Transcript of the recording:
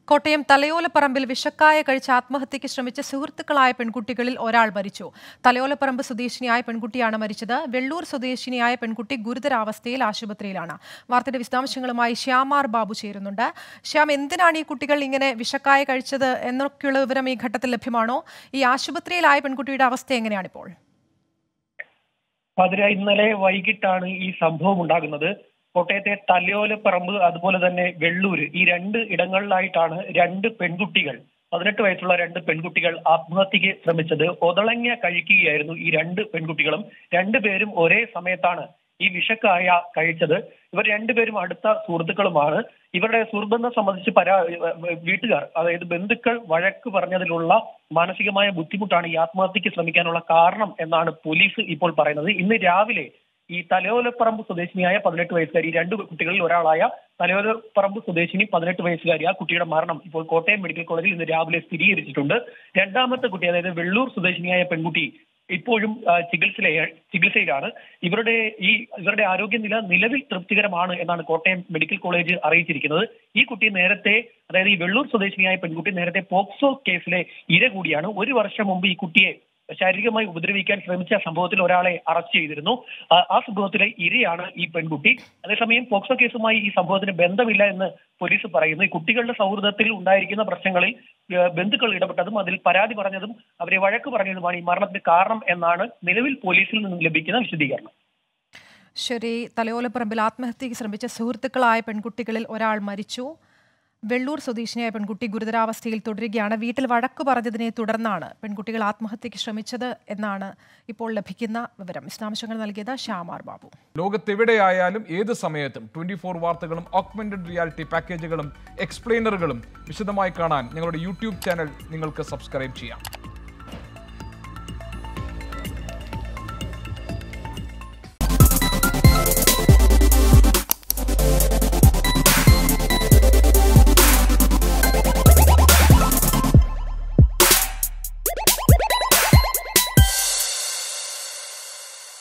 കോട്ടയം തലയോലപ്പറമ്പിൽ വിഷക്കായ കഴിച്ച് ആത്മഹത്യയ്ക്ക് ശ്രമിച്ച സുഹൃത്തുക്കളായ പെൺകുട്ടികളിൽ ഒരാൾ മരിച്ചു തലയോലപ്പറമ്പ് സ്വദേശിനിയായ പെൺകുട്ടിയാണ് മരിച്ചത് വെള്ളൂർ സ്വദേശിനിയായ പെൺകുട്ടി ഗുരുതരാവസ്ഥയിൽ ആശുപത്രിയിലാണ് വാർത്തയുടെ വിശദാംശങ്ങളുമായി ശ്യാമാർ ബാബു ചേരുന്നുണ്ട് ശ്യാം എന്തിനാണ് ഈ കുട്ടികൾ ഇങ്ങനെ വിഷക്കായ കഴിച്ചത് എന്നൊക്കെയുള്ള വിവരം ഈ ഘട്ടത്തിൽ ലഭ്യമാണോ ഈ ആശുപത്രിയിലായ പെൺകുട്ടിയുടെ അവസ്ഥ എങ്ങനെയാണിപ്പോൾ അതിര ഇന്നലെ വൈകിട്ടാണ് ഈ സംഭവം ഉണ്ടാകുന്നത് കോട്ടയത്തെ തലയോലപ്പറമ്പ് അതുപോലെ തന്നെ വെള്ളൂര് ഈ രണ്ട് ഇടങ്ങളിലായിട്ടാണ് രണ്ട് പെൺകുട്ടികൾ പതിനെട്ട് വയസ്സുള്ള രണ്ട് പെൺകുട്ടികൾ ആത്മഹത്യക്ക് ശ്രമിച്ചത് ഒതളങ്ങ കഴിക്കുകയായിരുന്നു ഈ രണ്ട് പെൺകുട്ടികളും രണ്ടുപേരും ഒരേ സമയത്താണ് ഈ വിഷക്കായ കഴിച്ചത് ഇവർ രണ്ടുപേരും അടുത്ത സുഹൃത്തുക്കളുമാണ് ഇവരുടെ സുഹൃബന്ധം സംബന്ധിച്ച് പരാ വീട്ടുകാർ അതായത് ബന്ധുക്കൾ വഴക്ക് പറഞ്ഞതിലുള്ള മാനസികമായ ബുദ്ധിമുട്ടാണ് ഈ ആത്മഹത്യക്ക് ശ്രമിക്കാനുള്ള കാരണം എന്നാണ് പോലീസ് ഇപ്പോൾ പറയുന്നത് ഇന്ന് രാവിലെ ഈ തലയോലപ്പറമ്പ് സ്വദേശിനിയായ പതിനെട്ട് വയസ്സുകാരി രണ്ട് കുട്ടികളിൽ ഒരാളായ തലയോലപ്പറമ്പ് സ്വദേശിനി പതിനെട്ട് വയസ്സുകാരി ആ കുട്ടിയുടെ മരണം ഇപ്പോൾ കോട്ടയം മെഡിക്കൽ കോളേജിൽ ഇന്ന് രാവിലെ സ്ഥിരീകരിച്ചിട്ടുണ്ട് രണ്ടാമത്തെ കുട്ടി അതായത് വെള്ളൂർ സ്വദേശിനിയായ പെൺകുട്ടി ഇപ്പോഴും ആ, ചികിത്സയിലെ ചികിത്സയിലാണ് ഇവരുടെ ഈ ഇവരുടെ ആരോഗ്യനില നിലവിൽ തൃപ്തികരമാണ് എന്നാണ് കോട്ടയം മെഡിക്കൽ കോളേജ് അറിയിച്ചിരിക്കുന്നത് ഈ കുട്ടി നേരത്തെ അതായത് ഈ വെള്ളൂർ സ്വദേശിനിയായ പെൺകുട്ടി നേരത്തെ പോക്സോ കേസിലെ ഇര കൂടിയാണ് ഒരു വർഷം മുമ്പ് ഈ കുട്ടിയെ ശാരീരികമായി ഉപദ്രവിക്കാൻ ശ്രമിച്ച സംഭവത്തിൽ ഒരാളെ അറസ്റ്റ് ചെയ്തിരുന്നു ആ- ആ സംഭവത്തിലെ ഇരയാണ് ഈ പെൺകുട്ടി അതേസമയം പോക്സോ കേസുമായി ഈ സംഭവത്തിന് ബന്ധമില്ല എന്ന് പോലീസ് പറയുന്നു ഈ കുട്ടികളുടെ സൗഹൃദത്തിൽ ഉണ്ടായിരിക്കുന്ന പ്രശ്നങ്ങളിൽ ഏഹ്, ബന്ധുക്കൾ ഇടപെട്ടതും അതിൽ പരാതി പറഞ്ഞതും അവരെ വഴക്ക് പറഞ്ഞതുമാണ് ഈ മരണത്തിന് കാരണം എന്നാണ് നിലവിൽ പോലീസിൽ നിന്നും ലഭിക്കുന്ന വിശദീകരണം ശരി തലയോലപ്പറമ്പിൽ ആത്മഹത്യയ്ക്ക് ശ്രമിച്ച സുഹൃത്തുക്കളായ പെൺകുട്ടികളിൽ ഒരാൾ മരിച്ചു വെള്ളൂർ സ്വദേശിനിയായ പെൺകുട്ടി ഗുരുതരാവസ്ഥയിൽ തുടരുകയാണ് വീട്ടിൽ വഴക്കു പറഞ്ഞതിനെ തുടർന്നാണ് പെൺകുട്ടികൾ ആത്മഹത്യയ്ക്ക് ശ്രമിച്ചത് എന്നാണ് ഇപ്പോൾ ലഭിക്കുന്ന വിവരം വിശദാംശങ്ങൾ നൽകിയത് ശ്യാമാർ ബാബു ലോകത്തെവിടെയായാലും ഏത് സമയത്തും ട്വന്റി ഫോർ വാർത്തകളും ഓഗ്മെന്റഡ് റിയാലിറ്റി പാക്കേജുകളും എക്സ്പ്ലെയിനറുകളും വിശദമായി കാണാൻ ഞങ്ങളുടെ യൂട്യൂബ് ചാനൽ നിങ്ങൾക്ക് സബ്സ്ക്രൈബ് ചെയ്യാം